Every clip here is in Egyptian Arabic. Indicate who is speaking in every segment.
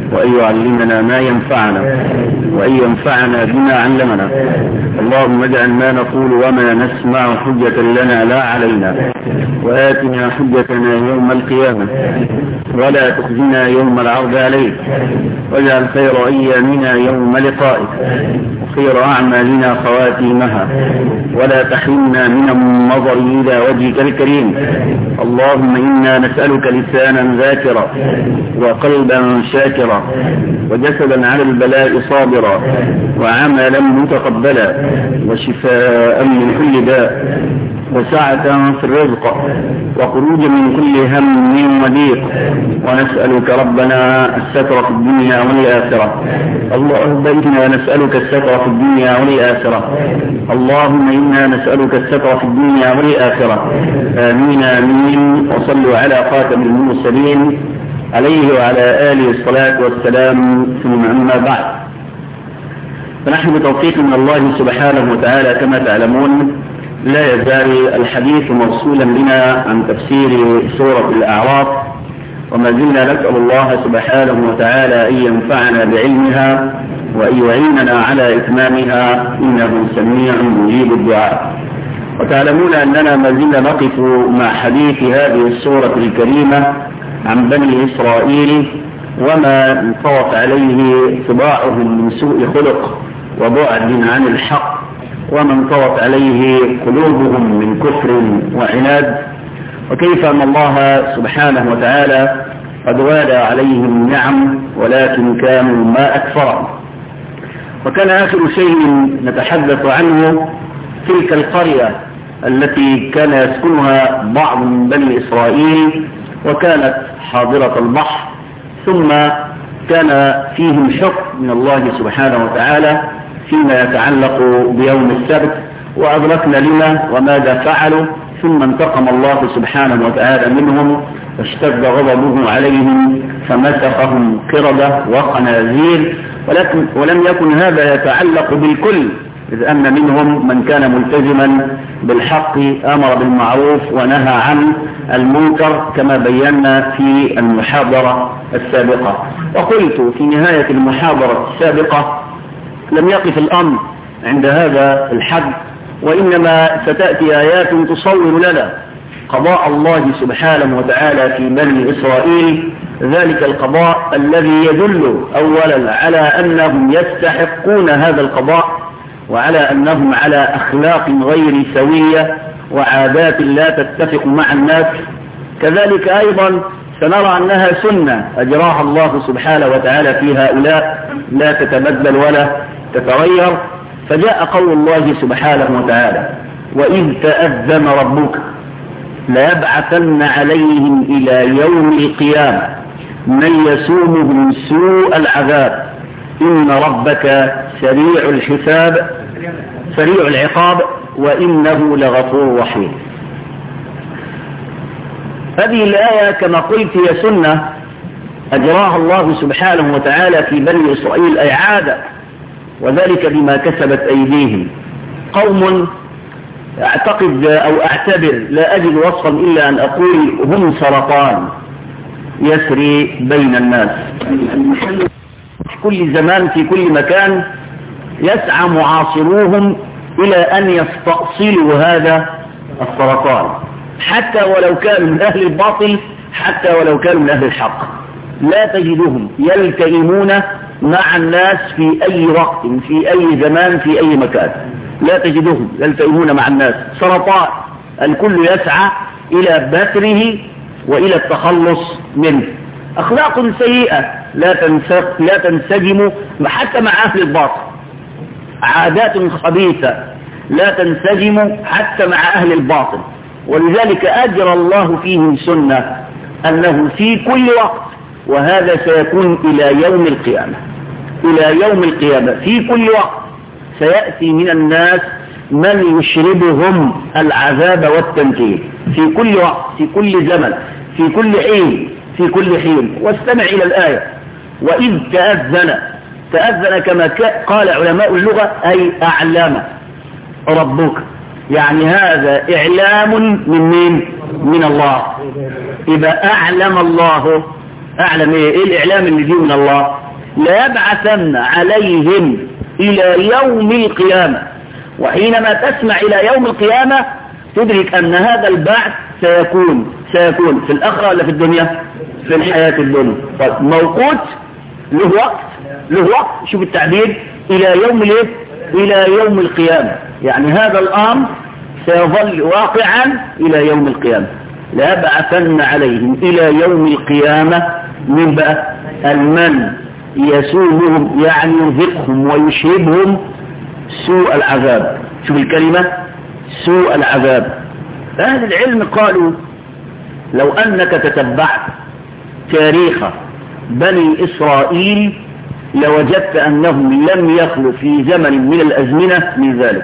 Speaker 1: وأن يعلمنا ما ينفعنا وأن ينفعنا بما علمنا اللهم اجعل ما نقول وما نسمع حجة لنا لا علينا وآتنا حجتنا يوم القيامة ولا تخزنا يوم العرض عليك واجعل خير أيامنا يوم لقائك وخير أعمالنا خواتيمها ولا تحرمنا من النظر إلى وجهك الكريم اللهم إنا نسألك لسانا ذاكرا وقلبا شاكرا وجسدا على البلاء صابرا وعملا متقبلا وشفاء من كل داء وسعة في الرزق وخروجا من كل هم وضيق ونسألك ربنا الستر في الدنيا والآخرة اللهم إنا نسألك الستر في الدنيا والآخرة اللهم إنا نسألك الستر في الدنيا والآخرة آمين آمين وصلوا على خاتم المرسلين عليه وعلى آله الصلاة والسلام ثم أما بعد فنحن بتوفيق من الله سبحانه وتعالى كما تعلمون لا يزال الحديث موصولا بنا عن تفسير سورة الأعراف وما زلنا نسأل الله سبحانه وتعالى أن ينفعنا بعلمها وأن يعيننا على إتمامها إنه سميع مجيب الدعاء وتعلمون أننا ما زلنا نقف مع حديث هذه السورة الكريمة عن بني إسرائيل وما انطوت عليه طباعهم من سوء خلق وبعد عن الحق وما انطوت عليه قلوبهم من كفر وعناد وكيف أن الله سبحانه وتعالى قد والى عليهم نعم ولكن كانوا ما أكثر وكان آخر شيء نتحدث عنه تلك القرية التي كان يسكنها بعض من بني إسرائيل وكانت حاضرة البحر ثم كان فيهم حكم من الله سبحانه وتعالى فيما يتعلق بيوم السبت وأدركنا لما وماذا فعلوا ثم انتقم الله سبحانه وتعالى منهم واشتد غضبه عليهم فمسخهم قردة وخنازير ولكن ولم يكن هذا يتعلق بالكل إذ أن منهم من كان ملتزما بالحق أمر بالمعروف ونهى عن المنكر كما بينا في المحاضرة السابقة وقلت في نهاية المحاضرة السابقة لم يقف الأمر عند هذا الحد وإنما ستأتي آيات تصور لنا قضاء الله سبحانه وتعالى في بني إسرائيل ذلك القضاء الذي يدل أولا على أنهم يستحقون هذا القضاء وعلى أنهم على أخلاق غير سوية وعادات لا تتفق مع الناس كذلك أيضا سنرى أنها سنة أجراها الله سبحانه وتعالى في هؤلاء لا تتبدل ولا تتغير فجاء قول الله سبحانه وتعالى وإذ تأذن ربك ليبعثن عليهم إلى يوم القيامة من يسومهم سوء العذاب إن ربك سريع الحساب سريع العقاب وإنه لغفور رحيم هذه الآية كما قلت هي سنة أجراها الله سبحانه وتعالى في بني إسرائيل أي عادة وذلك بما كسبت أيديهم قوم أعتقد أو أعتبر لا أجد وصفا إلا أن أقول هم سرطان يسري بين الناس في كل زمان في كل مكان يسعى معاصروهم إلى أن يستأصلوا هذا السرطان حتى ولو كانوا من أهل الباطل حتى ولو كانوا من أهل الحق لا تجدهم يلتئمون مع الناس في أي وقت في أي زمان في أي مكان لا تجدهم يلتئمون مع الناس سرطان الكل يسعى إلى بثره وإلى التخلص منه أخلاق سيئة لا لا تنسجم حتى مع أهل الباطل عادات خبيثة لا تنسجم حتى مع أهل الباطل ولذلك أجرى الله فيهم سنة أنه في كل وقت وهذا سيكون إلى يوم القيامة إلى يوم القيامة في كل وقت سيأتي من الناس من يشربهم العذاب والتنكيل في كل وقت في كل زمن في كل حين في كل حين واستمع إلى الآية وإذ تأذن تأذن كما قال علماء اللغة أي أعلم ربك يعني هذا إعلام من مين من الله إذا أعلم الله أعلم إيه, إيه الإعلام اللي دي من الله لا يبعثن عليهم إلى يوم القيامة وحينما تسمع إلى يوم القيامة تدرك أن هذا البعث سيكون سيكون في الآخرة ولا في الدنيا في الحياة الدنيا طيب موقوت له وقت له وقت شوف التعبير إلى يوم الايه إلى يوم القيامة يعني هذا الأمر سيظل واقعا إلى يوم القيامة لأبعثن عليهم إلى يوم القيامة من بقى المن يسومهم يعني يذقهم ويشهبهم سوء العذاب شوف الكلمة سوء العذاب أهل العلم قالوا لو أنك تتبعت تاريخ بني إسرائيل لوجدت أنهم لم يخلوا في زمن من الأزمنة من ذلك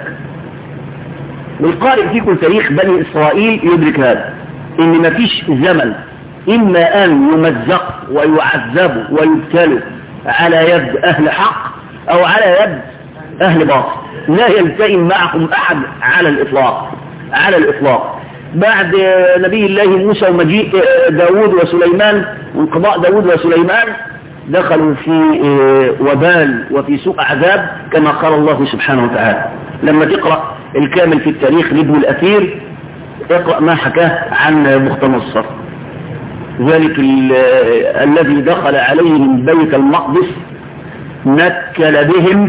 Speaker 1: والقارئ فيكم تاريخ بني إسرائيل يدرك هذا إن ما فيش زمن إما أن يمزق ويعذبوا ويبتلوا على يد أهل حق أو على يد أهل باطل لا يلتئم معهم أحد على الإطلاق على الإطلاق بعد نبي الله موسى ومجيء داود وسليمان وانقضاء داود وسليمان دخلوا في وبال وفي سوء عذاب كما قال الله سبحانه وتعالى لما تقرأ الكامل في التاريخ لابن الأثير اقرأ ما حكاه عن بخت نصر ذلك الذي دخل عليهم بيت المقدس نكل بهم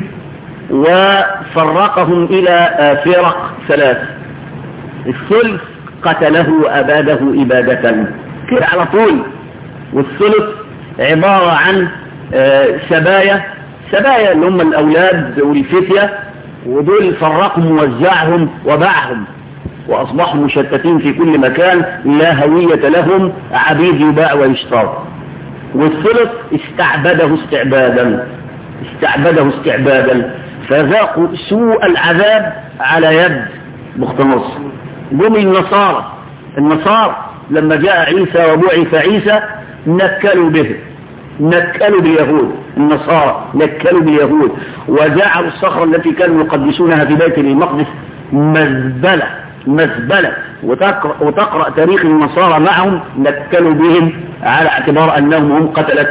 Speaker 1: وفرقهم إلى فرق ثلاث الثلث قتله أباده إبادة كده على طول والثلث عبارة عن سبايا سبايا اللي هم الأولاد والفتية ودول فرقهم ووزعهم وباعهم وأصبحوا مشتتين في كل مكان لا هوية لهم عبيد يباع ويشترى والثلث استعبده استعبادا استعبده استعبادا فذاقوا سوء العذاب على يد بخت نصر جم النصارى النصارى لما جاء عيسى وبعث عيسى نكلوا به نكلوا باليهود النصارى نكلوا باليهود وجعلوا الصخرة التي كانوا يقدسونها في بيت المقدس مزبلة مزبلة وتقرأ, وتقرأ تاريخ النصارى معهم نكلوا بهم على اعتبار أنهم هم قتلت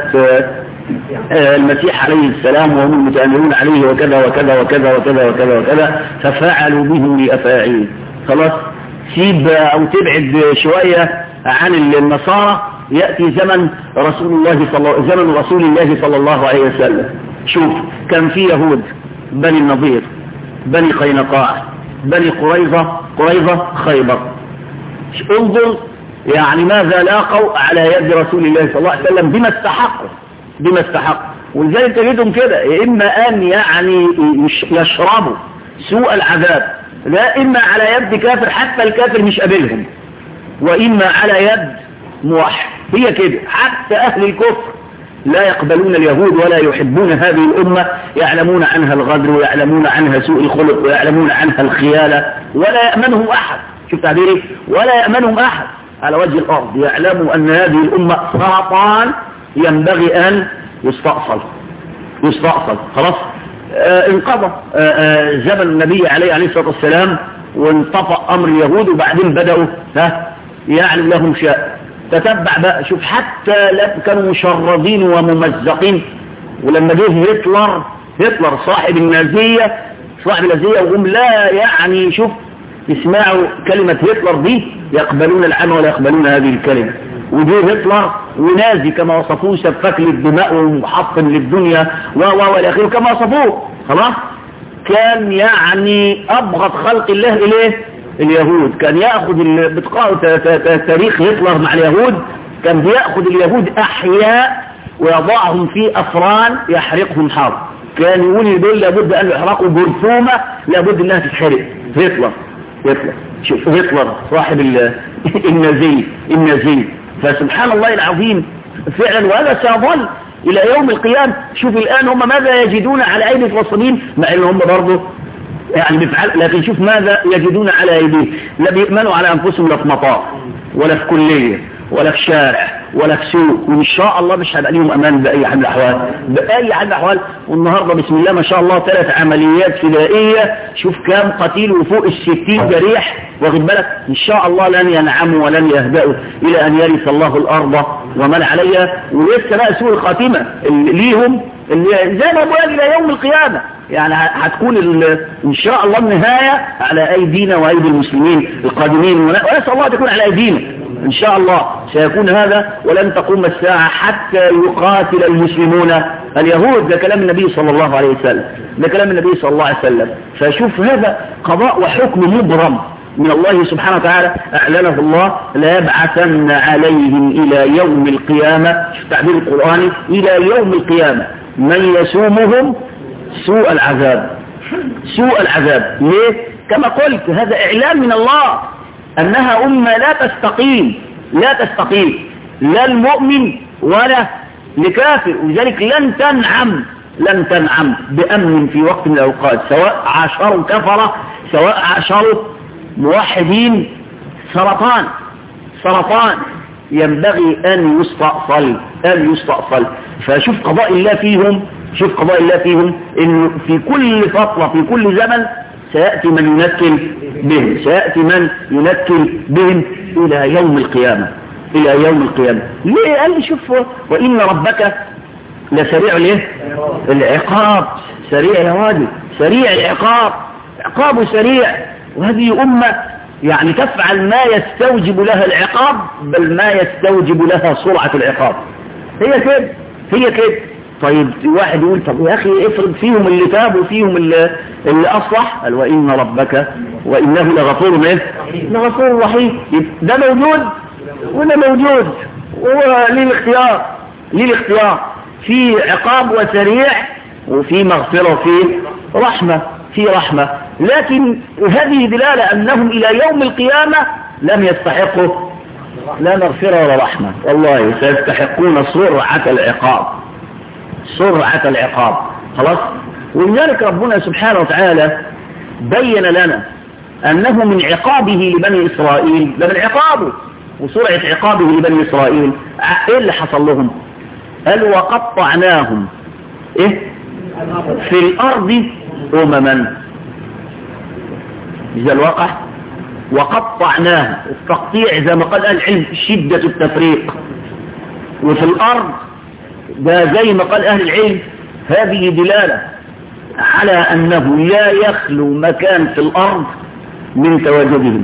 Speaker 1: المسيح عليه السلام وهم المتأمرون عليه وكذا وكذا وكذا وكذا وكذا وكذا ففعلوا بهم لأفاعيل خلاص سيب أو تبعد شوية عن النصارى يأتي زمن رسول الله صلى زمن رسول الله صلى الله عليه وسلم شوف كان في يهود بني النضير بني قينقاع بني قريظة قريظة خيبر انظر يعني ماذا لاقوا على يد رسول الله صلى الله عليه وسلم بما استحقوا بما استحقوا ولذلك تجدهم كده إما أن يعني يشربوا سوء العذاب لا إما على يد كافر حتى الكافر مش قابلهم وإما على يد موحد هي كده حتى أهل الكفر لا يقبلون اليهود ولا يحبون هذه الأمة يعلمون عنها الغدر ويعلمون عنها سوء الخلق ويعلمون عنها الخيانة ولا يأمنهم أحد شوف تعبيري ولا يأمنهم أحد على وجه الأرض يعلموا أن هذه الأمة سرطان ينبغي أن يستأصل يستأصل خلاص آه انقضى آه آه زمن النبي عليه عليه الصلاة والسلام وانطفأ أمر اليهود وبعدين بدأوا ها يعلم لهم شاء تتبع بقى شوف حتى لا كانوا مشردين وممزقين ولما جه هتلر هتلر صاحب النازية صاحب النازية وهم لا يعني شوف يسمعوا كلمة هتلر دي يقبلون العام ولا يقبلون هذه الكلمة وجه هتلر ونازي كما وصفوه سفاك للدماء ومحطم للدنيا و و والى اخره كما وصفوه خلاص كان يعني ابغض خلق الله اليه اليهود كان ياخذ بتقرأوا تاريخ هتلر مع اليهود كان بياخذ اليهود احياء ويضعهم في افران يحرقهم حرب كان يقول دول لابد ان يحرقوا جرثومه لابد انها تتحرق هتلر هتلر شوف هتلر صاحب النازي النازي فسبحان الله العظيم فعلا وهذا سيظل الى يوم القيامة شوف الان هم ماذا يجدون على ايدي الفلسطينيين مع ان هم برضه يعني بيفعل لكن شوف ماذا يجدون على ايديهم لا بيأمنوا على انفسهم لا في مطار ولا في كلية ولا في شارع ولا في سوق وان شاء الله مش هيبقى ليهم امان باي حال من الاحوال باي حال من الاحوال والنهارده بسم الله ما شاء الله ثلاث عمليات فدائيه شوف كام قتيل وفوق الستين جريح واخد بالك ان شاء الله لن ينعموا ولن يهدأوا الى ان يرث الله الارض ومن عليها ولسه بقى سوء الخاتمة اللي ليهم اللي زي ما بقول إلى يوم القيامة يعني هتكون إن شاء الله النهاية على أيدينا وأيدي المسلمين القادمين ونسأل الله تكون على أيدينا إن شاء الله سيكون هذا ولن تقوم الساعة حتى يقاتل المسلمون اليهود ده كلام النبي صلى الله عليه وسلم ده كلام النبي صلى الله عليه وسلم فشوف هذا قضاء وحكم مبرم من الله سبحانه وتعالى أعلنه الله لا يبعثن عليهم إلى يوم القيامة شوف تعبير القرآن إلى يوم القيامة من يسومهم سوء العذاب سوء العذاب ليه؟ كما قلت هذا إعلان من الله أنها أمة لا تستقيم لا تستقيم لا المؤمن ولا لكافر ولذلك لن تنعم لن تنعم بأمن في وقت من الأوقات سواء عاشروا كفرة سواء عاشروا موحدين سرطان سرطان ينبغي أن يستأصل أن يستأصل فشوف قضاء الله فيهم شوف قضاء الله فيهم إنه في كل فترة في كل زمن سيأتي من ينكل بهم سيأتي من ينكل بهم إلى يوم القيامة إلى يوم القيامة ليه قال لي شوف وإن ربك لسريع ليه العقاب سريع يا وادي سريع العقاب عقابه سريع وهذه أمة يعني تفعل ما يستوجب لها العقاب بل ما يستوجب لها سرعة العقاب هي كده هي كده طيب واحد يقول طب يا أخي افرض فيهم اللي تاب وفيهم اللي, اللي أصلح قال وإن ربك وإنه لغفور ايه لغفور رحيم ده موجود وده موجود وهو ليه الاختيار ليه الاختيار في عقاب وسريع وفي مغفرة وفي رحمة في رحمة لكن هذه دلالة أنهم إلى يوم القيامة لم يستحقوا لا مغفرة ولا رحمة والله سيستحقون سرعة العقاب سرعة العقاب خلاص ولذلك ربنا سبحانه وتعالى بين لنا أنه من عقابه لبني إسرائيل ده من عقابه وسرعة عقابه لبني إسرائيل إيه اللي حصل لهم قال وقطعناهم إيه في الأرض أمما إذا الواقع وقطعناها التقطيع زي ما قال العلم شدة التفريق وفي الأرض ده زي ما قال أهل العلم هذه دلالة على أنه لا يخلو مكان في الأرض من تواجدهم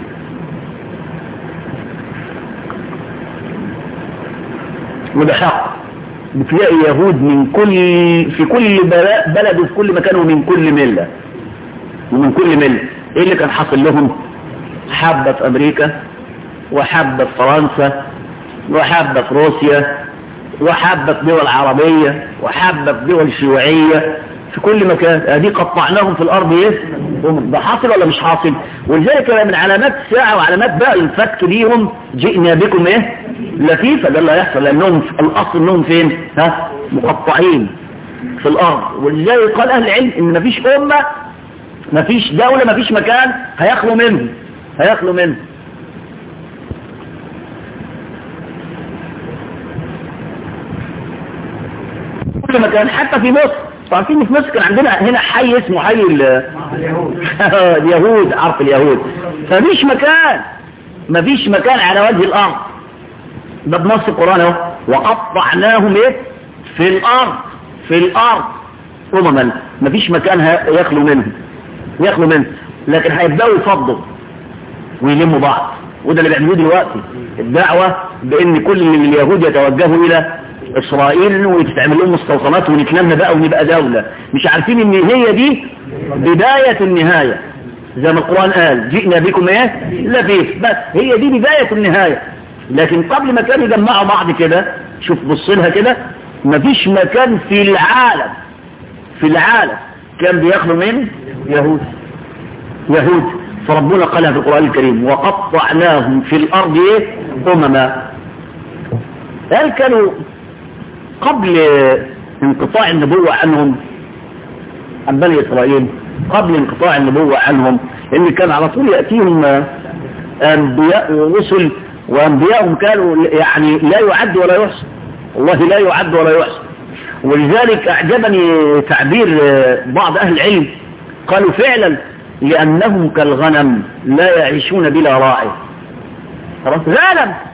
Speaker 1: وده حق بتلاقي يهود من كل في كل بلد وفي كل مكان ومن كل ملة ومن كل ملة ايه اللي كان حاصل لهم حبة في امريكا وحبة في فرنسا وحبة في روسيا وحبة في دول عربية وحبة في دول شيوعية في كل مكان ادي قطعناهم في الارض ايه ده حاصل ولا مش حاصل ولذلك من علامات الساعة وعلامات بقى الفتك ليهم جئنا بكم ايه لفيفة ده اللي هيحصل لانهم في الاصل انهم فين ها مقطعين في الارض ولذلك قال اهل العلم ان مفيش امة مفيش دولة مفيش مكان هيخلو منه هيخلو منه كل مكان حتى في مصر عارفين في مصر كان عندنا هنا حي اسمه حي اليهود عرف اليهود فمفيش مكان مفيش مكان على وجه الارض ده بنص القرآن اهو وقطعناهم ايه في الارض في الارض امما مفيش مكان يخلو منه يخلو منه لكن هيبداوا يفضوا ويلموا بعض وده اللي بيعملوه دلوقتي الدعوة بان كل من اليهود يتوجهوا الى اسرائيل وتتعمل لهم مستوطنات ونتلم بقى ونبقى دولة مش عارفين ان هي دي بداية النهاية زي ما القرآن قال جئنا بكم ايه لفيف بس هي دي بداية النهاية لكن قبل ما كانوا يجمعوا بعض كده شوف بصلها كده مفيش مكان في العالم في العالم كان بياخدوا من يهود يهود فربنا قالها في القرآن الكريم وقطعناهم في الأرض ايه أمما هل كانوا قبل انقطاع النبوة عنهم عن بني إسرائيل قبل انقطاع النبوة عنهم ان كان على طول يأتيهم أنبياء ورسل وأنبياءهم كانوا يعني لا يعد ولا يحصى والله لا يعد ولا يحصى ولذلك أعجبني تعبير بعض أهل العلم قالوا فعلا لأنهم كالغنم لا يعيشون بلا راعي خلاص غنم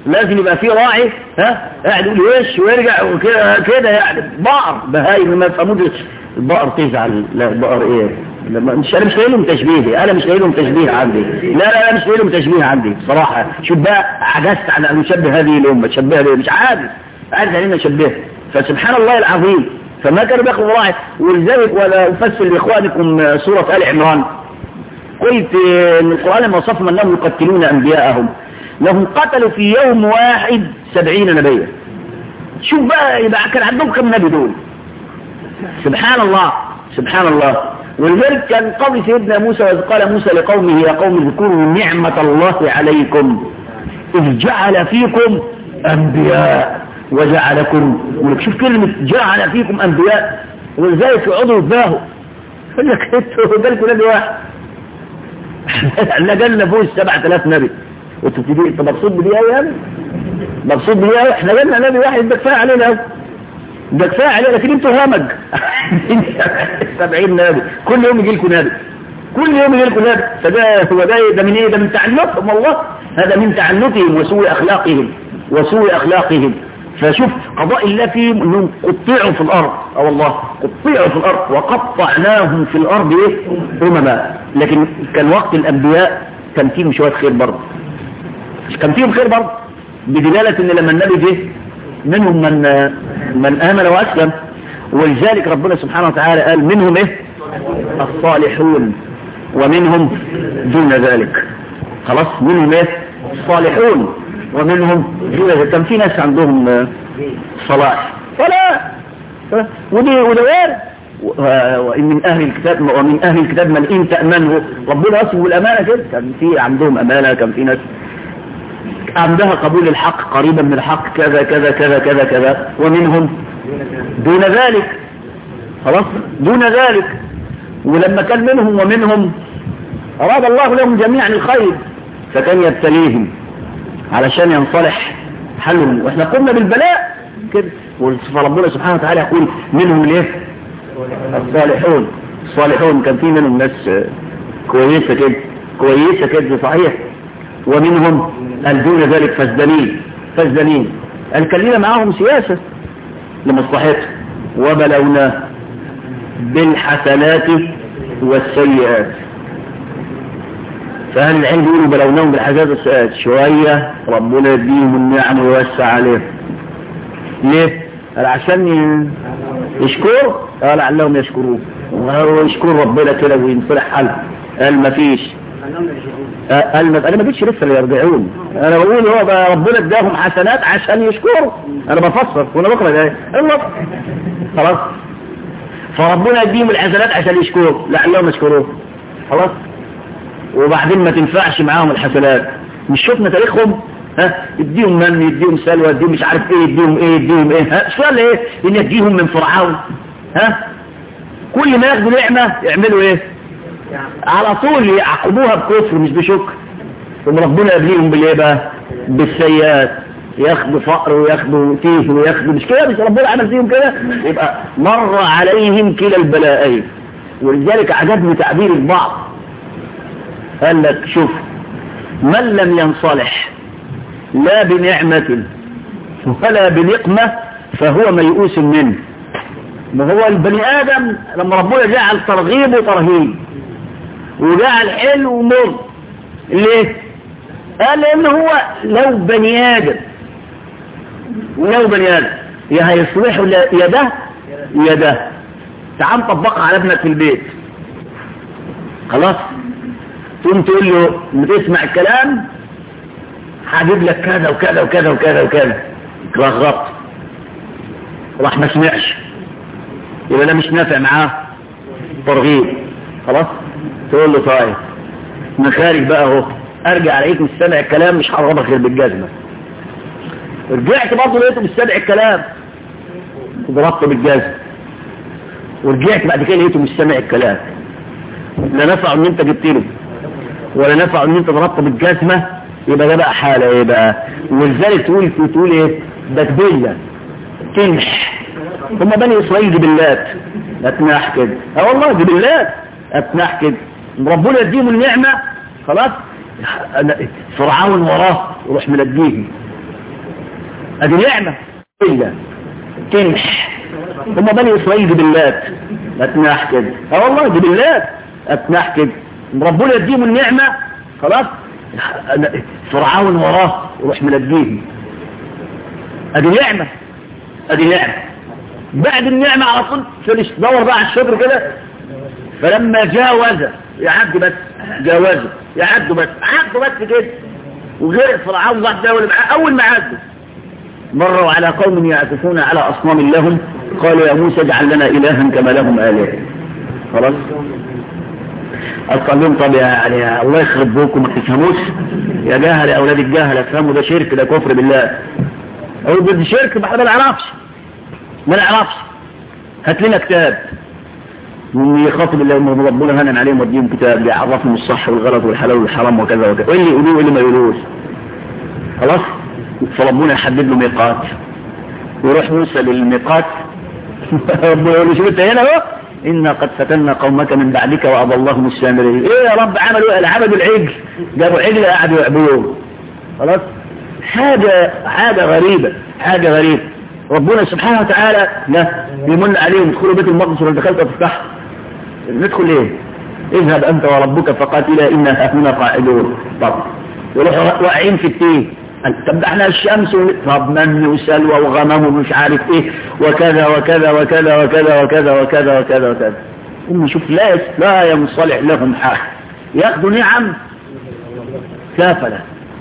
Speaker 1: لازم يبقى فيه راعي ها قاعد يقول وش ويرجع وكده كده يعني بقر بهايم ما تفهموش البقر تزعل لا البقر ايه لما مش انا مش لاقي لهم تشبيه انا مش لاقي لهم تشبيه عندي لا لا لا مش لاقي لهم تشبيه عندي بصراحه شوف بقى عجزت عن ان اشبه هذه الامه تشبهها ليه مش عادي عايز علينا نشبهها فسبحان الله العظيم فما كانوا بياخذوا راعي ولذلك ولا افسر لاخوانكم سوره ال عمران قلت ان القران لما وصفهم انهم يقتلون انبياءهم لهم قتلوا في يوم واحد سبعين نبيا شوف بقى يبقى كان عندهم كم نبي دول سبحان الله سبحان الله ولذلك كان قول سيدنا موسى وإذ قال موسى لقومه يا قوم اذكروا نعمة الله عليكم إذ جعل فيكم أنبياء وجعلكم ولك شوف كلمة جعل فيكم أنبياء ولذلك يقعدوا يتباهوا يقول لك انتوا جالكم نبي واحد لا جالنا فوق السبع ثلاث نبي وانت بتدي انت مبسوط بدي يعني مبسوط بدي احنا جالنا نبي واحد ده كفايه علينا ده كفايه علينا لكن انتوا همج 70 نبي كل يوم يجي لكم نبي كل يوم يجي لكم نبي فده هو ده ده من ايه ده من تعنتهم والله هذا من تعنتهم وسوء اخلاقهم وسوء اخلاقهم فشوف قضاء الله فيهم انهم قطعوا في الارض اه والله قطعوا في الارض وقطعناهم في الارض ايه امما لكن كان وقت الانبياء كان فيهم شويه خير برضه كان فيهم خير برضه بدلالة ان لما النبي جه منهم من من امن واسلم ولذلك ربنا سبحانه وتعالى قال منهم ايه الصالحون ومنهم دون ذلك خلاص منهم ايه الصالحون ومنهم دون ذلك كان في ناس عندهم صلاح فلا ودي ودوار وإن من أهل الكتاب ومن أهل الكتاب من إن تأمنه ربنا أصبه الأمانة كده كان في عندهم أمانة كان في ناس عندها قبول الحق قريبا من الحق كذا كذا كذا كذا كذا ومنهم دون ذلك خلاص دون ذلك ولما كان منهم ومنهم أراد الله لهم جميعا الخير فكان يبتليهم علشان ينصلح حلهم واحنا قلنا بالبلاء كده فربنا سبحانه وتعالى يقول منهم ليه الصالحون الصالحون كان في منهم ناس كويسة كده كويسة كده صحيح ومنهم قال دون ذلك فاسدنين فاسدنين قال كلنا معاهم سياسة لمصلحته وبلوناه بالحسنات والسيئات فهل العلم يقولوا بلوناهم بالحسنات والسيئات شوية ربنا يديهم النعم ويوسع عليهم ليه؟ قال عشان يشكر قال لعلهم يشكروه ويشكر ربنا كده وينصلح حالهم قال ما فيش قال ما انا ما جيتش لسه اللي يرجعون انا بقول هو بقى ربنا اداهم حسنات عشان يشكروا انا بفسر وانا بقرا ده الله خلاص فربنا يديهم الحسنات عشان يشكروا لعلهم يشكروه خلاص وبعدين ما تنفعش معاهم الحسنات مش شفنا تاريخهم ها يديهم من يديهم سلوى يديهم مش عارف ايه يديهم ايه يديهم ايه ها السؤال ايه ان يديهم من فرعون ها كل ما ياخدوا نعمه يعملوا ايه على طول يعقبوها بكفر مش بشكر ثم ربنا يبليهم بالايه بقى بالسيئات ياخدوا فقر وياخدوا تيه وياخدوا مش كده مش ربنا عمل فيهم كده يبقى مر عليهم كلا البلاءين ولذلك عجبني تعبير البعض قال لك شوف من لم ينصلح لا بنعمة ولا بنقمة فهو ميؤوس منه ما هو البني آدم لما ربنا جعل ترغيب وترهيب وجعل حلو ومر ليه قال لان هو لو بني ادم ولو بني ادم يا هيصلح يا ده يا ده تعال طبقها على ابنك في البيت خلاص تقوم تقول له بتسمع الكلام هجيب لك كذا وكذا وكذا وكذا وكذا رغبت راح ما سمعش يبقى ده مش نافع معاه ترغيب خلاص تقول له طيب مخارج بقى اهو ارجع عليك مش سامع الكلام مش هضربك غير بالجزمه رجعت برضه لقيته مش سامع الكلام ضربته بالجزمه ورجعت بعد كده لقيته مش سامع الكلام لا نفع ان انت جبت له ولا نفع ان انت ضربته بالجزمه يبقى ده بقى حاله ايه بقى ولذلك تقول تقول ايه ده كبيله تنح هم بني اسرائيل جبلات اتناح كده اه والله جبلات اتناح كده ربنا يديهم النعمة خلاص فرعون وراه يروح ملديهم ادي نعمة الا تنح هم بني اسرائيل جبلات اتناح كده اه والله جبلات اتناح كده ربنا يديهم النعمة خلاص فرعون وراه وروح ملقيهم ادي نعمة ادي نعمة بعد النعمة على طول فلش دور بقى على الشكر كده فلما جاوز يعدوا بس جاوزوا يعدوا بس عدوا بس كده وغير فرعون راح داول معاه اول ما عدوا مروا على قوم يعكفون على اصنام لهم قالوا يا موسى اجعل لنا الها كما لهم الهه خلاص قال لهم طب يعني الله يخرب بوكم ما تفهموش يا جاهل يا اولاد الجاهل افهموا ده شرك ده كفر بالله او ده شرك ما ما نعرفش ما نعرفش هات لنا كتاب يخاطب الله ان ربنا هنن عليهم وديهم كتاب بيعرفهم الصح والغلط والحلال والحرام وكذا وكذا واللي يقولوه واللي ما يقولوش خلاص فربنا يحدد له ميقات ويروح موسى للميقات ربنا يقول له شوف انت هنا اهو إنا قد فتنا قومك من بعدك وأضلهم السامرين إيه يا رب عملوا إيه عبدوا العجل جابوا عجل قعدوا يعبدوه خلاص حاجة حاجة غريبة حاجة غريبة ربنا سبحانه وتعالى لا يمن عليهم ادخلوا بيت المقدس ولو دخلت تفتح ندخل ايه اذهب انت وربك فقاتلا انا هنا قاعدون طب يروحوا واقعين في التيه طب ده احنا الشمس طب من وسلوى وغمام ومش عارف ايه وكذا وكذا وكذا وكذا وكذا وكذا وكذا وكذا هم شوف لا لا ينصلح لهم حاجه ياخذوا نعم كافله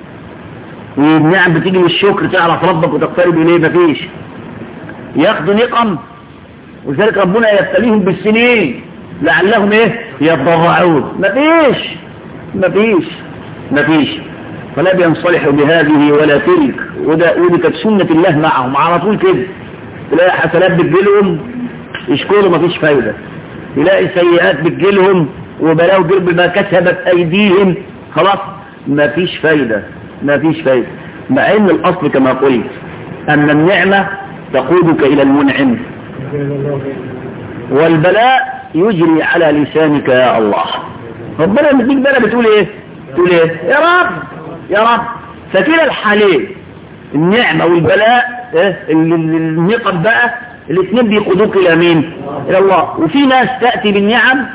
Speaker 1: والنعم بتيجي من الشكر تعرف ربك وتقترب اليه مفيش ياخذوا نقم ولذلك ربنا يبتليهم بالسنين لعلهم ايه يتضرعون مفيش مفيش مفيش فلا بينصلحوا بهذه ولا تلك وده ودي كانت سنة الله معهم على طول كده تلاقي حسنات بتجيلهم يشكروا مفيش فايدة تلاقي سيئات بتجيلهم وبلاو جرب ما كسبت ايديهم خلاص مفيش فايدة مفيش فايدة مع ان الاصل كما قلت ان النعمة تقودك الى المنعم والبلاء يجري على لسانك يا الله ربنا لما تيجي بقى بتقول ايه تقول ايه يا رب يا رب فكلا الحالين النعمة والبلاء إيه؟ النقم بقى الاثنين بيقودوك الى مين الى الله وفي ناس تأتي بالنعم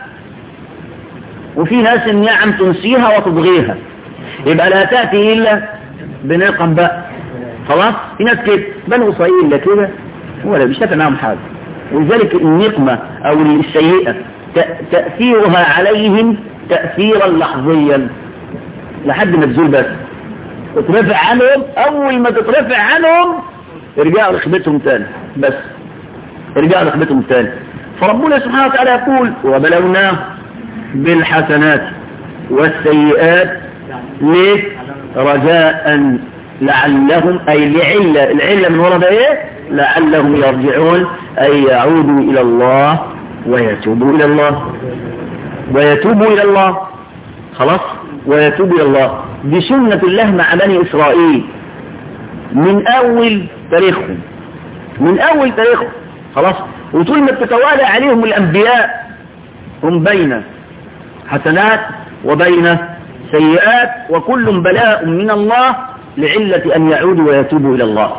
Speaker 1: وفي ناس النعم تنسيها وتضغيها يبقى لا تأتي إلا بنقم بقى خلاص في ناس كده بنو إسرائيل لا كده ولا مش نافع معاهم حاجة ولذلك النقمة أو السيئة تأثيرها عليهم تأثيرا لحظيا لحد ما تزول بس تترفع عنهم أول ما تترفع عنهم يرجعوا لخبتهم تاني بس يرجعوا لخبتهم تاني فربنا سبحانه وتعالى يقول وبلوناه بالحسنات والسيئات ليه رجاء لعلهم أي لعلة العلة من ورد ايه لعلهم يرجعون أي يعودوا إلى الله ويتوبوا إلى الله ويتوبوا إلى الله خلاص ويتوبوا إلى الله دي سنة الله مع بني إسرائيل من أول تاريخهم من أول تاريخهم خلاص وطول ما بتتوالى عليهم الأنبياء هم بين حسنات وبين سيئات وكل بلاء من الله لعلة أن يعودوا ويتوبوا إلى الله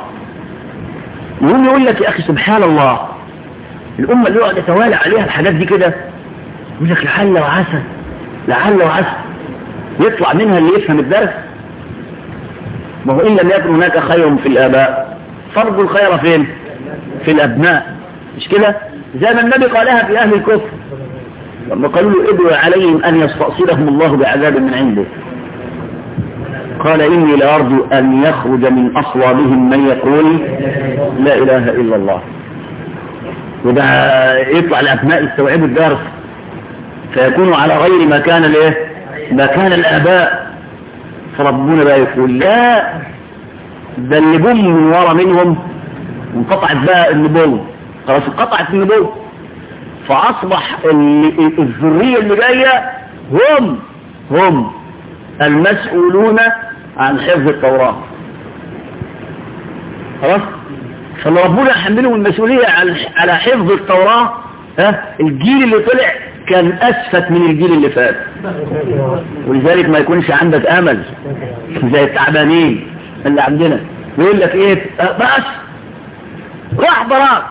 Speaker 1: يقول يقول لك يا أخي سبحان الله الأمة اللي يقعد يتوالى عليها الحاجات دي كده يقول لك لعل وعسى لعل وعسى يطلع منها اللي يفهم الدرس ما هو إن لم يكن هناك خير في الآباء فرض الخير فين في الأبناء مش كده زي ما النبي قالها في أهل الكفر لما قالوا له ادعوا عليهم أن يستأصلهم الله بعذاب من عنده قال إني لأرجو أن يخرج من أصلابهم من يقول لا إله إلا الله وده يطلع الأبناء يستوعبوا الدرس فيكونوا على غير ما كان الايه ما كان الآباء فربنا بقى يقول لا ده اللي جم من ورا منهم انقطعت بقى النبوة خلاص انقطعت النبوة فأصبح الذرية اللي جاية هم هم المسؤولون عن حفظ التوراة خلاص فاللي ربنا يحملهم المسؤولية على حفظ التوراة ها الجيل اللي طلع كان أسفت من الجيل اللي فات ولذلك ما يكونش عندك أمل زي التعبانين اللي عندنا يقول لك ايه بس راح براك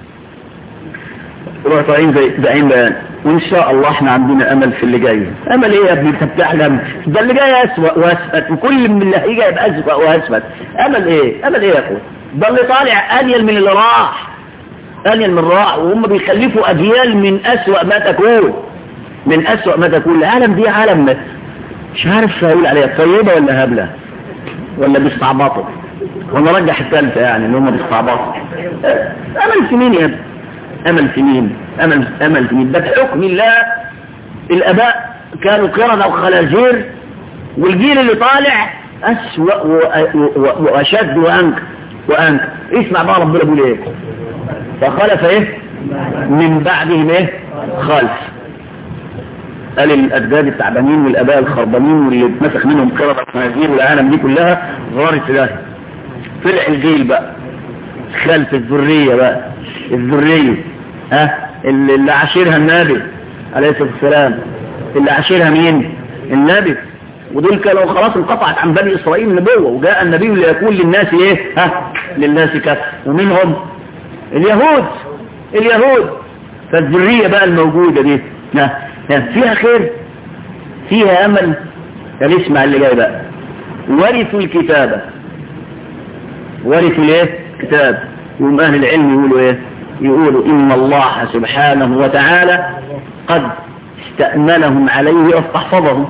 Speaker 1: روح طالعين زي زعيم بيان وان شاء الله احنا عندنا امل في اللي جاي امل ايه يا ابني انت بتحلم ده اللي جاي اسوأ واسفت وكل من اللي هيجي يبقى اسوأ واسفت امل ايه امل ايه يا اخويا ده اللي طالع انيل من اللي راح انيل من راح وهم بيخلفوا اجيال من اسوأ ما تكون من اسوأ ما تكون العالم دي عالم مش عارف اقول عليها طيبه ولا هبله ولا بيستعبطوا وانا رجح الثالثه يعني ان هم بيستعبطوا امل في مين يا ابني امل في مين امل امل في مين ده بحكم الله الاباء كانوا قردة وخنازير والجيل اللي طالع اسوأ واشد وانكر وانكر اسمع بقى ربنا بيقول ايه فخلف ايه من بعدهم ايه خلف قال الأجداد التعبانين والأباء الخربانين واللي اتمسك منهم قردة وخنازير والعالم دي كلها غارت ده طلع الجيل بقى خلف الذرية بقى الذرية ها اللي عاشرها النبي عليه الصلاة والسلام اللي عاشرها مين النبي ودول كانوا خلاص انقطعت عن بني إسرائيل النبوة وجاء النبي ليكون للناس ايه ها للناس كف ومنهم اليهود اليهود فالذرية بقى الموجودة دي ها فيها خير فيها امل يعني اسمع اللي جاي بقى ورثوا الكتابة ورثوا الايه كتاب يوم اهل العلم يقولوا ايه يقولوا ان الله سبحانه وتعالى قد استأمنهم عليه فاحفظهم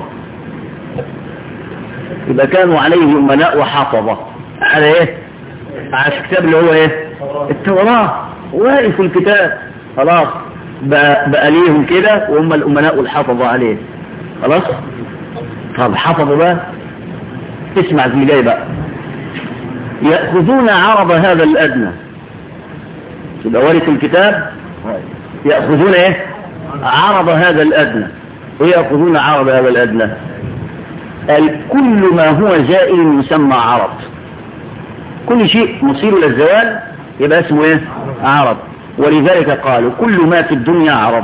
Speaker 1: يبقى كانوا عليه امناء وحفظه على ايه على الكتاب اللي هو ايه التوراة ورثوا الكتاب خلاص بقى, بقى ليهم كده وهم الامناء والحفظة عليه خلاص طب حفظوا بقى اسمع اللي جاي بقى يأخذون عرض هذا الأدنى يبقى ورث الكتاب يأخذون ايه عرض هذا الأدنى ويأخذون عرض هذا الأدنى قال كل ما هو زائل يسمى عرض كل شيء مصير إلى الزوال يبقى اسمه ايه عرض ولذلك قالوا كل ما في الدنيا عرض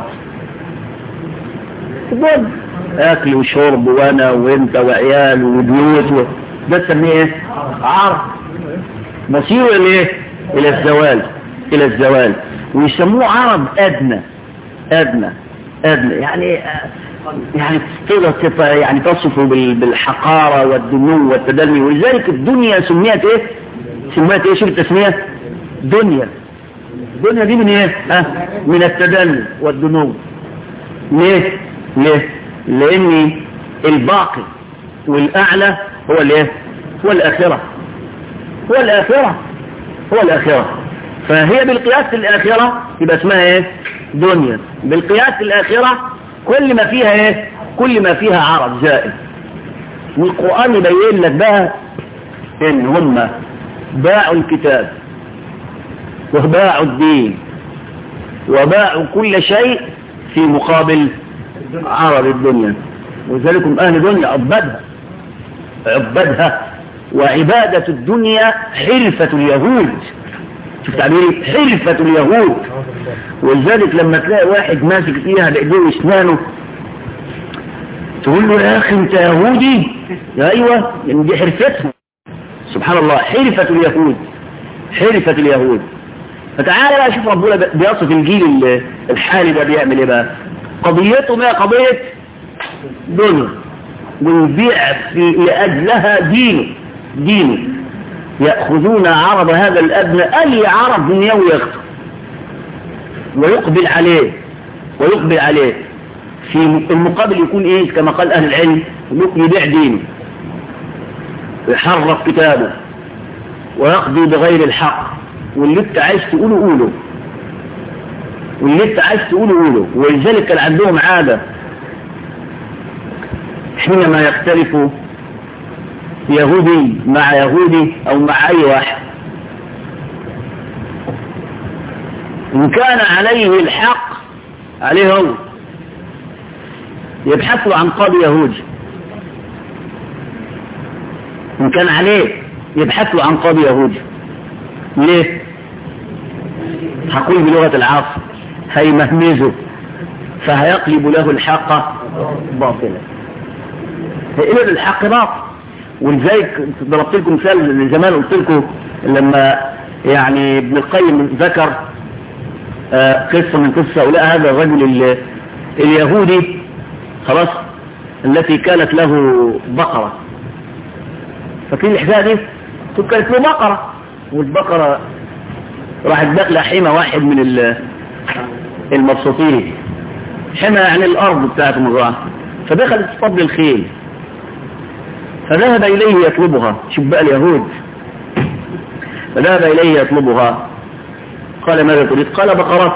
Speaker 1: ضد اكل وشرب وانا وانت وعيال وبيوت ده تسميه ايه عرض مصير الى ايه الى الزوال الى الزوال ويسموه عرض ادنى ادنى ادنى يعني يعني تقدر يعني تصفه بالحقارة والدنو والتدني ولذلك الدنيا سميت ايه سميت ايه شوف التسمية دنيا الدنيا دي من ايه ها من التدني والدنو ليه ليه لان الباقي والاعلى هو الايه هو الاخره هو الاخره هو الاخره فهي بالقياس الاخره يبقى اسمها ايه دنيا بالقياس الاخره كل ما فيها ايه كل ما فيها عرض زائد والقران يبين لك بقى ان هم باعوا الكتاب وباعوا الدين وباعوا كل شيء في مقابل عرض الدنيا وذلك أهل دنيا عبدها عبدها وعبادة الدنيا حلفة اليهود شوف تعبيري حلفة اليهود ولذلك لما تلاقي واحد ماسك فيها بإيديه واسنانه تقول له يا أخي أنت يهودي يا أيوة يعني دي حرفتهم سبحان الله حلفة اليهود حلفة اليهود فتعالى بقى شوف ربنا بيصف الجيل الحالي ده بيعمل ايه بقى قضيته ما قضية دنيا ويبيع في لأجلها دينه دينه يأخذون عرض هذا الأدنى أي عرض دنيوي ياخده ويقبل عليه ويقبل عليه في المقابل يكون ايه كما قال أهل العلم يبيع دينه ويحرف كتابه ويقضي بغير الحق واللي انت عايز تقوله قوله واللي انت عايز تقوله قوله ولذلك كان عندهم عادة حينما يختلف يهودي مع يهودي او مع اي واحد ان كان عليه الحق عليه هو يبحثوا عن قاضي يهودي ان كان عليه يبحثوا عن قاضي يهودي ليه هقول بلغة العصر هيمهمزه فهيقلب له الحق باطلا هيقلب الحق باطل ولذلك ضربت لكم مثال زمان قلت لكم لما يعني ابن القيم ذكر آه قصة من قصة هؤلاء هذا الرجل ال- اليهودي خلاص التي كانت له بقرة فاكرين الحكاية دي تقول كانت له بقرة والبقرة راحت داخلة حمى واحد من ال- المبسوطين حمى يعني الأرض بتاعت المزرعة فدخلت فضل الخيل فذهب إليه يطلبها شوف بقى اليهود فذهب إليه يطلبها قال ماذا تريد قال بقرات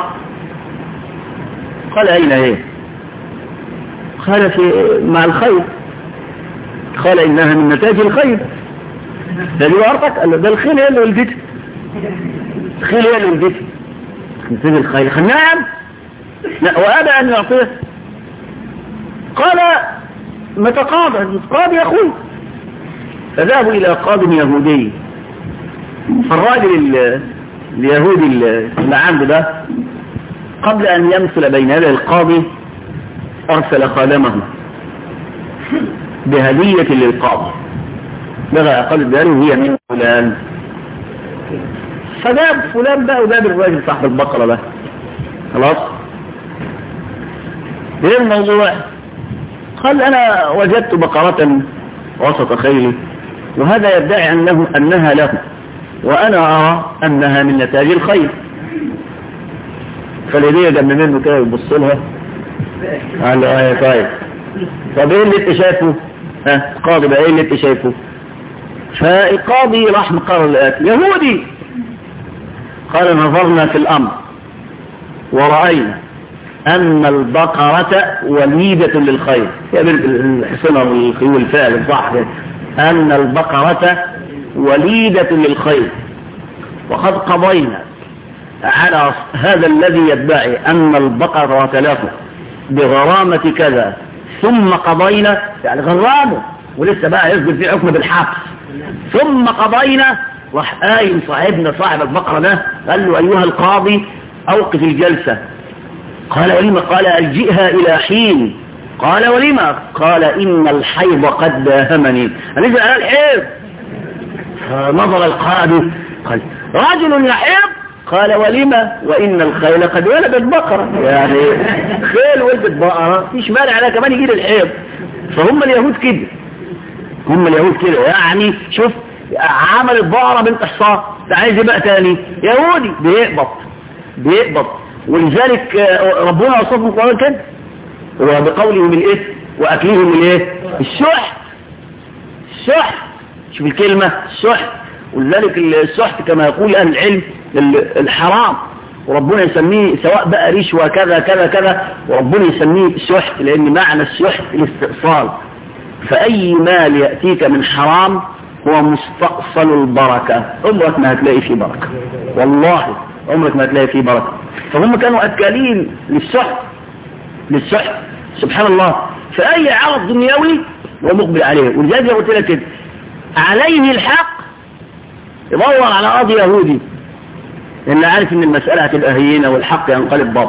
Speaker 1: قال أين هي قال في مع الخير قال إنها من نتاج الخير ده دي ورطك قال له ده الخيل هي اللي ولدتها الخيل هي اللي ولدتها نتاج الخير قال نعم لا وأبى أن يعطيه قال متى قاضي قاضي يا أخوي فذهبوا إلى قاض يهودي فالراجل ال- اليهودي ال- اللي عنده ده قبل أن يمثل بين يدي القاضي أرسل خادمه بهدية للقاضي بغى أقل ذلك هي من فلان فجاب فلان بقى وجاب الراجل صاحب البقرة ده خلاص ايه الموضوع قال انا وجدت بقرة وسط خيلي وهذا يدعي انه انها له وانا ارى انها من نتاج الخيل فالهدية جنب منه كده يبص لها قال له ايه طيب طب ايه اللي انت شايفه ها قاضي بقى ايه اللي انت شايفه فالقاضي راح مقرر الاتي يهودي قال نظرنا في الامر ورأينا أن البقرة وليدة للخير يا بنت الحصنة والخيول فعلا صح أن البقرة وليدة للخير وقد قضينا على هذا الذي يدعي أن البقرة له بغرامة كذا ثم قضينا يعني غرامه ولسه بقى يصدر في حكم بالحبس ثم قضينا راح قايم صاحبنا صاحب البقرة ده قال له أيها القاضي أوقف الجلسة قال ولما قال ألجئها إلى حين قال ولما قال إن الحيض قد داهمني نزل على الحيض فنظر القاضي قال رجل يحيض قال ولما وإن الخيل قد ولدت بقرة يعني خيل ولدت بقرة فيش مانع عليها كمان يجي الحيض فهم اليهود كده هم اليهود كده يعني شوف عملت بقرة بنت حصان ده عايز يبقى تاني يهودي بيقبض بيقبض ولذلك آه، ربنا وصفهم القرآن كده وبقولهم الايه واكلهم الايه السحت السحت شوف الكلمة السحت ولذلك السحت كما يقول اهل العلم ال- الحرام وربنا يسميه سواء بقى رشوة كذا كذا كذا وربنا يسميه سحت لان معنى السحت الاستئصال فأي مال يأتيك من حرام هو مستأصل البركة عمرك ما هتلاقي فيه بركة والله عمرك ما هتلاقي فيه بركة فهم كانوا أكالين للسحت للسحت سبحان الله فأي عرض دنيوي هو مقبل عليه ولذلك قلت لك كده عليه الحق يدور على قاضي يهودي لأن عارف ان المسألة هتبقى هينة والحق ينقلب باطل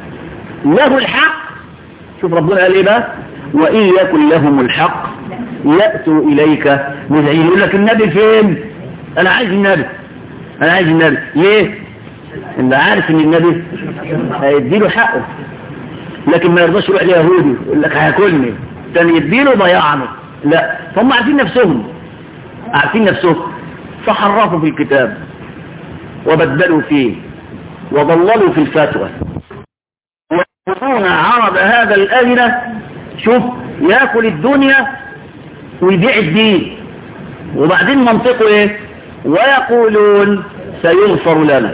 Speaker 1: له الحق شوف ربنا قال ايه بقى وإن يكن لهم الحق يأتوا إليك مذعين يقول لك النبي فين أنا عايز النبي أنا عايز النبي ليه إن عارف إن النبي هيديله حقه لكن ما يرضاش يروح ليهودي يقول لك هياكلني تاني يديله ضيعني لا فهم عارفين نفسهم عارفين نفسهم فحرفوا في الكتاب وبدلوا فيه وضللوا في الفتوى ويأخذون عرض هذا الأدنى شوف ياكل الدنيا ويبيع الدين وبعدين منطقه ايه ويقولون سيغفر لنا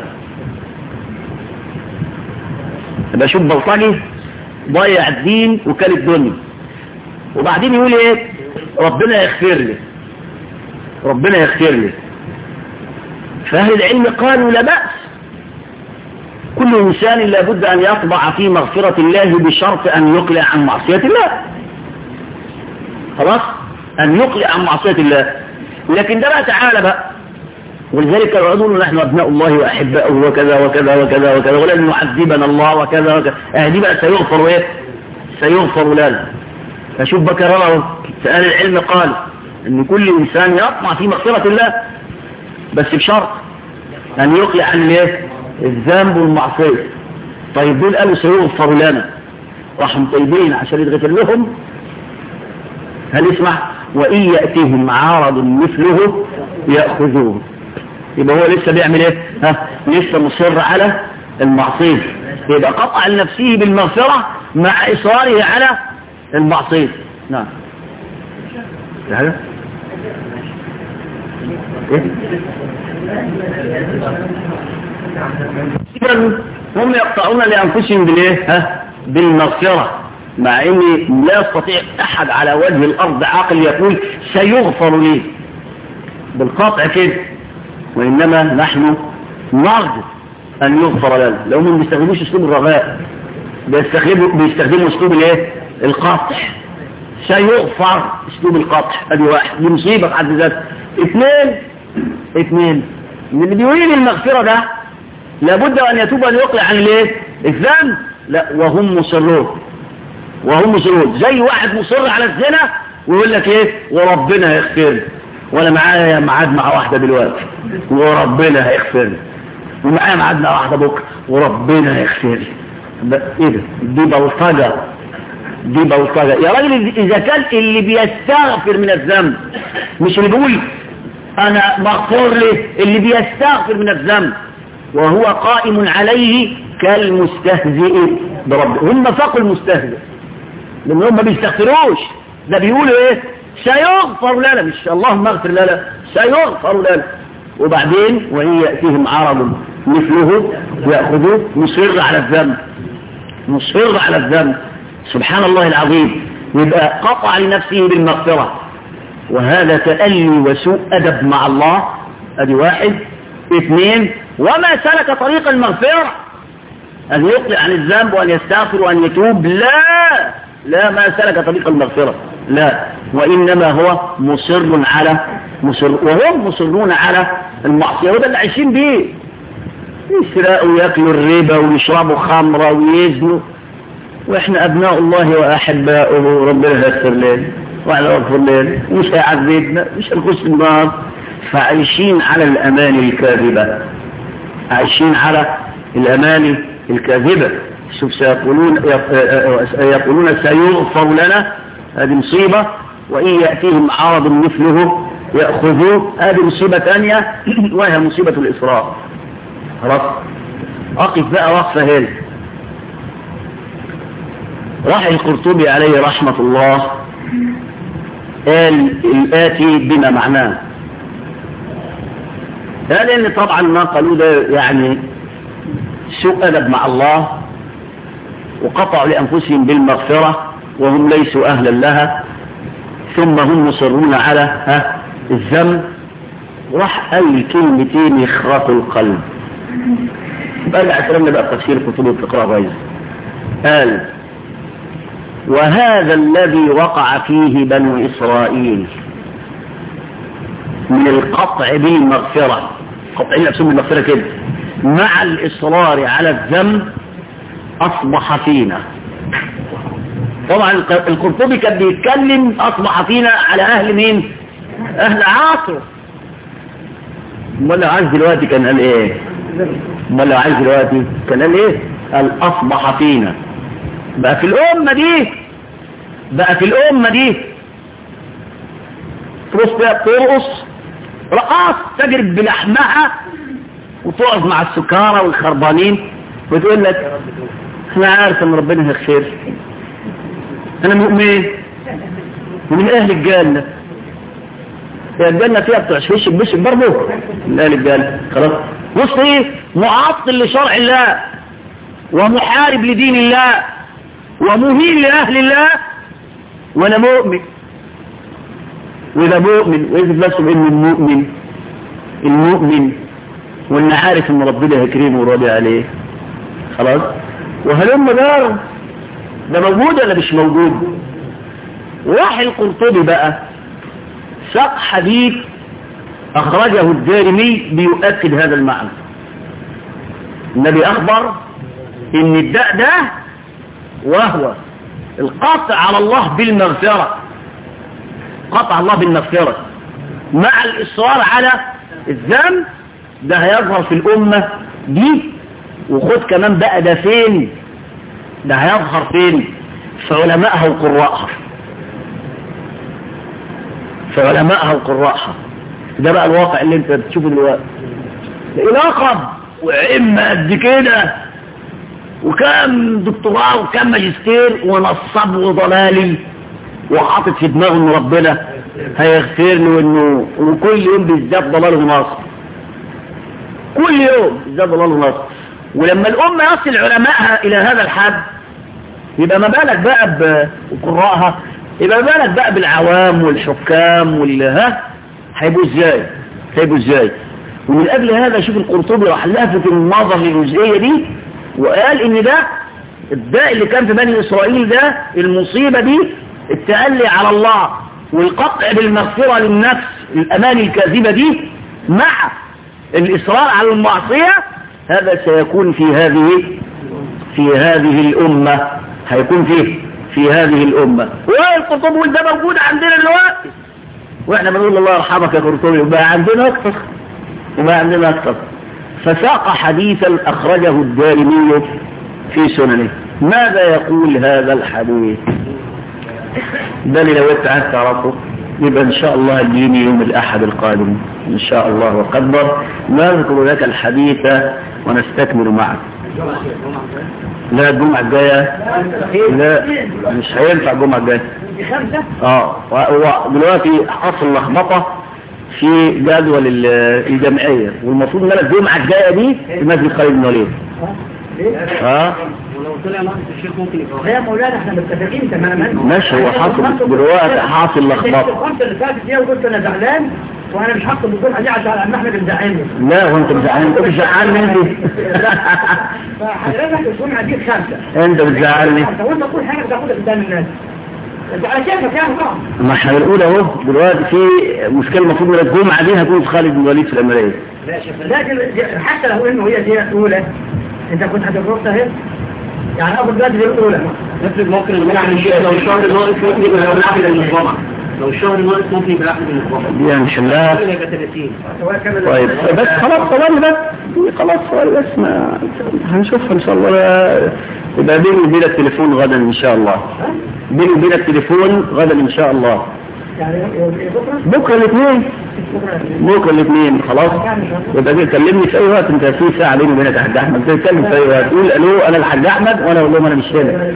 Speaker 1: يبقى شوف بلطجي ضيع الدين وكل الدنيا وبعدين يقول ايه ربنا يغفر لي ربنا يغفر لي فأهل العلم قالوا لا بأس كل إنسان لابد أن يطبع في مغفرة الله بشرط أن يقلع عن معصية الله خلاص أن يقلع عن معصية الله لكن ده بقى تعالى بقى ولذلك كانوا يقولون نحن أبناء الله وأحباؤه وكذا وكذا وكذا وكذا ولن يعذبنا الله وكذا وكذا آه دي بقى سيغفر إيه سيغفر لنا فشوف بكر فأهل العلم قال أن كل إنسان يطمع في مغفرة الله بس بشرط أن يقلع عن الايه الذنب والمعصية طيب دول قالوا سيغفر لنا راحوا طيبين عشان يتغفر لهم هل اسمع وإن يأتيهم عارض مثله يأخذوه يبقى هو لسه بيعمل ايه ها لسه مصر على المعصية يبقى قطع لنفسه بالمغفرة مع إصراره على المعصية نعم في حاجة ايه إذن هم يقطعون لأنفسهم بالايه ها بالمغفرة مع ان لا يستطيع احد على وجه الارض عاقل يقول سيغفر لي بالقطع كده وانما نحن نرجو ان يغفر لنا لو هم بيستخدموش اسلوب الرغاء بيستخدموا بيستخدموا اسلوب الايه القطع سيغفر اسلوب القطع ادي واحد دي مصيبه في حد ذاتها اثنين اثنين من اللي بيريد المغفره ده لابد ان يتوب ان يقلع عن الايه الذنب لا وهم مصرون وهم مصرون زي واحد مصر على الزنا ويقول لك ايه وربنا هيغفر لي وانا معايا ميعاد مع واحده دلوقتي وربنا هيغفر لي ومعايا ميعاد مع واحده بكره وربنا هيغفر لي ايه ده دي بلطجه دي بلطجه يا راجل اذا كان اللي بيستغفر من الذنب مش اللي بيقول انا مغفور لي اللي بيستغفر من الذنب وهو قائم عليه كالمستهزئ بربه هم فقوا المستهزئ لان هم ما بيستغفروش ده بيقولوا ايه سيغفر لنا مش اللهم اغفر لنا سيغفر لنا وبعدين وإن يأتيهم عرض مثله يأخذوه مصر على الذنب مصر على الذنب سبحان الله العظيم يبقى قطع لنفسه بالمغفرة وهذا تألي وسوء أدب مع الله ادي واحد اثنين وما سلك طريق المغفرة أن يقلع عن الذنب وأن يستغفر وأن يتوب لا لا ما سلك طريق المغفرة لا وإنما هو مصر على مصر وهم مصرون على المعصية وده اللي عايشين بيه يسرقوا وياكلوا الربا ويشربوا خمرة ويزنوا واحنا ابناء الله واحباؤه ربنا يغفر لنا وعلى يغفر لنا مش هيعذبنا مش هنخش النار فعايشين على الاماني الكاذبة عايشين على الاماني الكاذبة شوف سيقولون يقولون سيغفر لنا هذه مصيبة وإن يأتيهم عرض مثله يأخذوه هذه مصيبة ثانية وهي مصيبة الإسراء خلاص أقف بقى وقفة هنا راح القرطبي عليه رحمة الله قال الآتي بما معناه قال ان طبعا ما قالوا ده يعني سوء أدب مع الله وقطعوا لأنفسهم بالمغفرة وهم ليسوا أهلا لها ثم هم مصرون على ها الذنب راح قال كلمتين يخرقوا القلب بقى اعترمنا بقى تفسير كتب الفقراء غيظ قال وهذا الذي وقع فيه بنو إسرائيل من القطع بالمغفرة قطع نفسهم بالمغفرة كده مع الإصرار على الذنب أصبح فينا طبعا القرطبي كان بيتكلم أصبح فينا على أهل مين أهل عاصر امال لو عايز دلوقتي كان قال ايه امال لو عايز دلوقتي كان قال ايه قال أصبح فينا بقى في الأمة دي بقى في الأمة دي ترقص رقاص تجرب بلحمها وتقعد مع السكارى والخربانين وتقول لك انا عارف ان ربنا هيغفر انا مؤمن ومن اهل الجنة هي الجنة فيها بتوع شويش بشك برضه من اهل الجنة خلاص بص ايه معطل لشرع الله ومحارب لدين الله ومهين لأهل الله وانا مؤمن واذا مؤمن ويثبت نفسه بانه المؤمن المؤمن وان عارف ان ربنا هيكرمه وراضي عليه خلاص وهلم دار ده موجود ولا مش موجود راح القرطبي بقى ساق حديث اخرجه الدارمي بيؤكد هذا المعنى النبي اخبر ان الداء ده وهو القطع على الله بالمغفرة قطع الله بالمغفرة مع الإصرار على الذنب ده هيظهر في الأمة دي وخد كمان بقى ده فين ده هيظهر فين في علمائها وقراءها في علمائها وقراءها ده بقى الواقع اللي انت بتشوفه دلوقتي لقب وعلم قد كده وكم دكتوراه وكم ماجستير ونصاب وضلالي وحاطط في دماغه ان ربنا هيغفر له وانه وكل يوم بيزداد ضلاله ونصر كل يوم بيزداد ضلاله ونصر ولما الأمة يصل علمائها إلى هذا الحد يبقى ما بالك بقى بقراءها يبقى ما بالك بقى بالعوام والحكام واللي ها هيبقوا ازاي هيبقوا ازاي ومن قبل هذا شوف القرطبي راح لافت النظر للجزئية دي وقال ان ده الداء اللي كان في بني اسرائيل ده المصيبة دي التألي على الله والقطع بالمغفرة للنفس الأمان الكاذبة دي مع الإصرار على المعصية هذا سيكون في هذه في هذه الأمة هيكون فيه في هذه الأمة والقرطبي وده موجود عندنا دلوقتي واحنا بنقول الله يرحمك يا قرطبي وبقى عندنا أكثر وبقى عندنا أكثر فساق حديثا أخرجه الدارمي في سننه ماذا يقول هذا الحديث ده اللي لو انت عايز تعرفه يبقى ان شاء الله الدين يوم الاحد القادم ان شاء الله وقدر نذكر لك الحديث ونستكمل معك لا الجمعة الجاية لا مش هينفع الجمعة الجاية اه ودلوقتي حصل لخبطة في جدول الجمعية والمفروض ان انا الجمعة الجاية دي في مسجد خالد بن وليد اه
Speaker 2: ولو طلع ناقص الشيخ ممكن يبقى يا مولانا احنا متفقين تماما
Speaker 1: ماشي هو حاصل دلوقتي حاصل لخبطه
Speaker 2: الخمسه اللي فاتت دي وقلت انا زعلان وانا مش هحط الجمعه دي عشان عم احمد مزعلني
Speaker 1: لا هو انت مزعلني انت بتزعلني انت
Speaker 2: فهيرجع الجمعه دي خمسه
Speaker 1: انت بتزعلني
Speaker 2: وانت تقول حاجه بتاخدها قدام الناس انت على كيفك يا طبعا
Speaker 1: ما احنا بنقول اهو دلوقتي في مشكله المفروض ان الجمعه دي هتكون في خالد بن الوليد في الاماريه
Speaker 2: لكن حتى لو انه هي دي الاولى انت كنت هتدرسها هنا يعني افضل دلوقتي دي الاولى
Speaker 3: نفرض ممكن المنع من الشيء لو الشهر ناقص ممكن يبقى ناخد من الجمعة لو الشهر ناقص ممكن يبقى ناخد من الجمعة
Speaker 1: دي هنحلها
Speaker 3: ممكن يبقى 30
Speaker 1: طيب بس خلاص ثواني بس خلاص ثواني بس ما هنشوفها ان شاء الله يبقى بيني وبين التليفون غدا ان شاء الله بيني وبين التليفون غدا ان شاء الله
Speaker 2: يعني بكره
Speaker 1: بكره الاثنين بكره الاثنين خلاص يبقى كده كلمني في اي وقت انت في ساعه بيني وبينك يا حاج احمد تتكلم في اي وقت قول الو انا الحاج احمد وانا اقول لهم انا مش هنا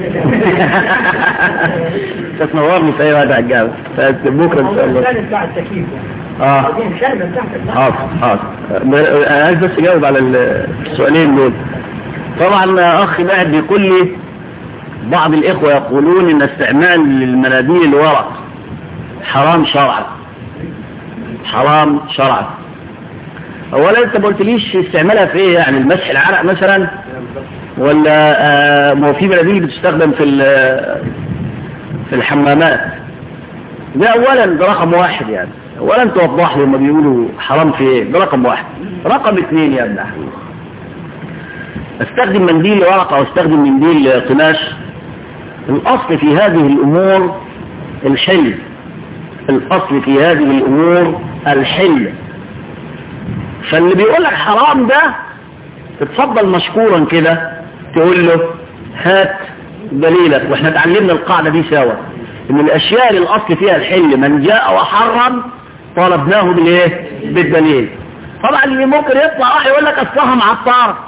Speaker 1: تتنورني في اي وقت يا حاج احمد فبكره ان شاء الله
Speaker 2: بتاع التكييف
Speaker 1: اه
Speaker 2: الشربة بتاعتك
Speaker 1: حاضر حاضر انا عايز بس اجاوب على السؤالين دول طبعا اخي بعد بيقول لي بعض الاخوه يقولون ان استعمال المناديل الورق حرام شرعا حرام شرعا اولا انت ما قلتليش استعمالها في ايه يعني المسح العرق مثلا ولا آه ما هو في مناديل بتستخدم في في الحمامات ده اولا ده رقم واحد يعني اولا توضح لي لما بيقولوا حرام في ايه ده رقم واحد رقم اثنين يا ابن احمد استخدم منديل ورقه او استخدم منديل قماش الاصل في هذه الامور الحل الاصل في هذه الامور الحل فاللي بيقول لك حرام ده تتفضل مشكورا كده تقول له هات دليلك واحنا اتعلمنا القاعدة دي سوا ان الاشياء اللي الاصل فيها الحل من جاء وحرم طالبناه بالايه بالدليل طبعا اللي ممكن يطلع راح يقول لك اصلها معطار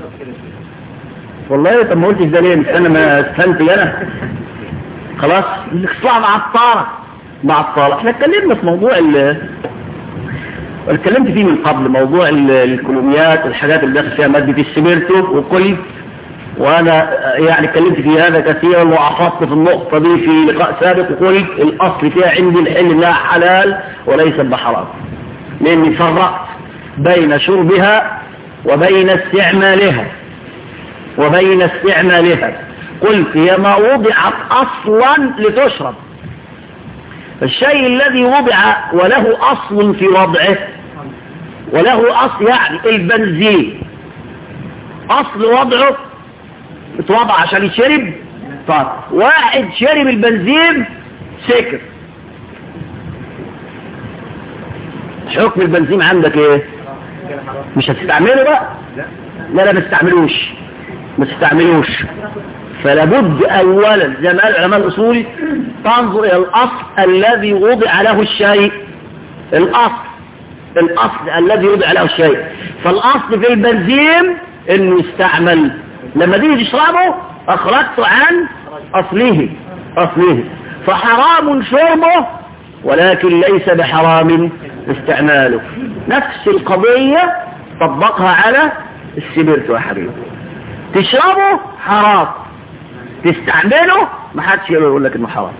Speaker 1: والله طب ما قلتش ده ليه استنى ما استنت انا خلاص اصلها معطاره معطاره احنا اتكلمنا في موضوع ال اتكلمت فيه من قبل موضوع الكولوميات الحاجات اللي داخل فيها مادة السميرتو وقلت وانا يعني اتكلمت في هذا كثيرا وعقدت في النقطة دي في لقاء سابق وقلت الاصل فيها عندي الحل انها حلال وليس بحرام لاني فرقت بين شربها وبين استعمالها وبين استعمالها قلت هي ما وضعت اصلا لتشرب الشيء الذي وضع وله اصل في وضعه وله اصل يعني البنزين اصل وضعه اتوضع عشان يشرب طيب واحد شرب البنزين سكر حكم البنزين عندك ايه مش هتستعمله بقى لا لا ما تستعملوش ما تستعملوش فلابد اولا زي ما قال علماء الاصول تنظر الى الاصل الذي وضع له الشيء الاصل الاصل الذي وضع له الشيء فالاصل في البنزين انه يستعمل لما تيجي تشربه اخرجته عن اصله اصله فحرام شربه ولكن ليس بحرام استعماله نفس القضية طبقها على السبرت يا حبيبي تشربه حرام تستعمله ما حدش يقدر يقول لك انه حرام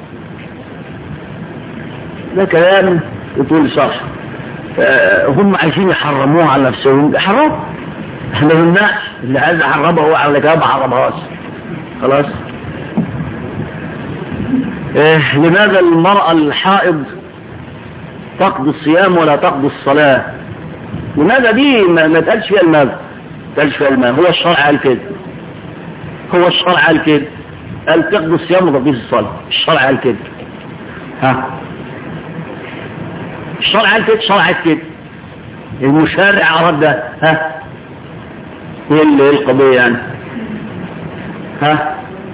Speaker 1: ده كلام يطول شرح هم عايزين يحرموه على نفسهم ده حرام احنا ما بنمنعش اللي عايز يحرمها هو على كده ما حرمهاش خلاص إيه لماذا المرأة الحائض تقضي الصيام ولا تقضي الصلاة لماذا دي ما, ما تقالش فيها الماذا ما تقالش فيها الماذا هو الشرع قال كده هو الشرع قال كده قال تقضي الصيام وتقضي الصلاة الشرع قال كده ها الشرع قال كده الشرع قال كده المشرع أراد ده ها ايه اللي القضية يعني ها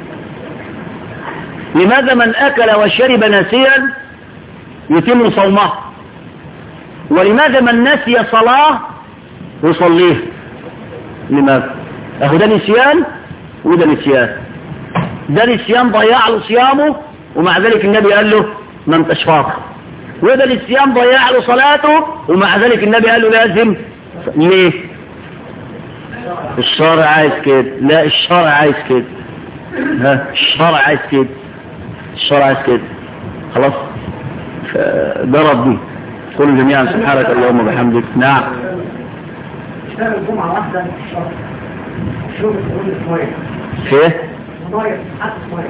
Speaker 1: لماذا من أكل وشرب ناسيا يتم صومه ولماذا من نسي صلاة يصليه لماذا اهو ده نسيان وده نسيان ده نسيان ضيع له صيامه ومع ذلك النبي قال له ما انتش فاطر وده نسيان ضيع له صلاته ومع ذلك النبي قال له لازم ليه الشرع عايز كده لا الشرع عايز كده ها الشرع عايز كده الشرع عايز كده خلاص ده ربي قل جميعا سبحانك اللهم وبحمدك نعم
Speaker 2: اشتغل جمعة واحدة في الشهر شغل تقول شوية
Speaker 1: فيه
Speaker 2: مضايق حتى شوية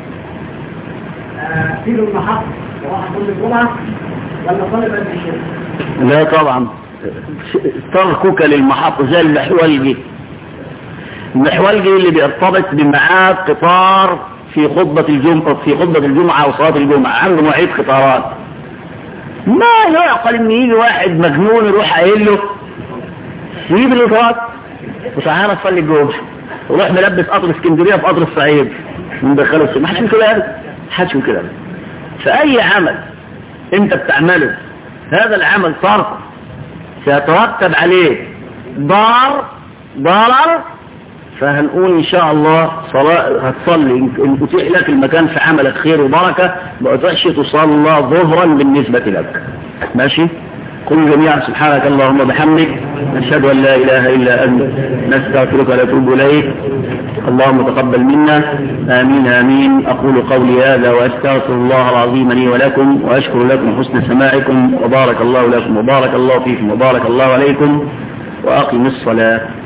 Speaker 2: في له المحط واحد كل الجمعة ولا طالب قد الشيء
Speaker 1: لا طبعا تركك للمحط زي المحولجي المحولجي اللي بيرتبط بميعاد قطار في خطبة الجمعة في خطبة الجمعة وصلاة الجمعة عنده مواعيد قطارات ما يعقل ان يجي واحد مجنون يروح قايل له سيب القطارات وتعالى نصلي الجمعة وروح ملبس قطر اسكندرية في قطر الصعيد وندخله السوق ما حدش يقول كده ابدا ما حدش يقول كده ابدا فأي عمل انت بتعمله هذا العمل صرف سيترتب عليه ضار ضرر فهنقول ان شاء الله صلاة هتصلي ان اتيح لك المكان في عملك خير وبركة ما اتيحش تصلى ظهرا بالنسبة لك ماشي قل جميعا سبحانك اللهم وبحمدك نشهد ان لا اله الا انت نستغفرك ونتوب اليك اللهم تقبل منا امين امين اقول قولي هذا واستغفر الله العظيم لي ولكم واشكر لكم حسن سماعكم وبارك الله لكم وبارك الله فيكم وبارك الله عليكم واقم الصلاه